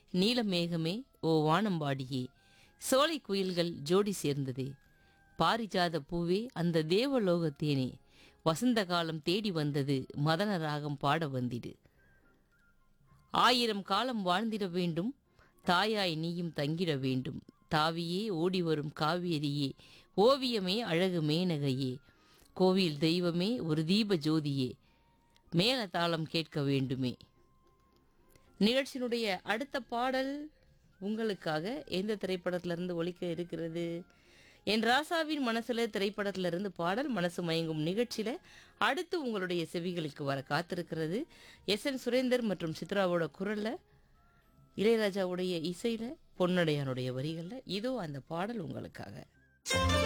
நீலமேகமே ஓ வானம்பாடியே சோலை குயில்கள் ஜோடி சேர்ந்ததே பாரிஜாத பூவே அந்த தேவலோகத்தேனே வசந்த காலம் தேடி வந்தது மதன ராகம் பாட வந்திடு ஆயிரம் காலம் வாழ்ந்திட வேண்டும் தாயாய் நீயும் தங்கிட வேண்டும் தாவியே ஓடி வரும் காவேரியே ஓவியமே அழகு மேனகையே கோவில் தெய்வமே ஒரு தீப ஜோதியே மேல தாளம் கேட்க வேண்டுமே நிகழ்ச்சியினுடைய அடுத்த பாடல் உங்களுக்காக எந்த திரைப்படத்திலிருந்து ஒலிக்க இருக்கிறது என் ராசாவின் மனசுல திரைப்படத்திலிருந்து பாடல் மனசு மயங்கும் நிகழ்ச்சியில அடுத்து உங்களுடைய செவிகளுக்கு வர காத்திருக்கிறது எஸ் என் சுரேந்தர் மற்றும் சித்ராவோட குரல்ல இளையராஜாவுடைய இசையில பொன்னடையானுடைய வரிகள்ல இதோ அந்த பாடல் உங்களுக்காக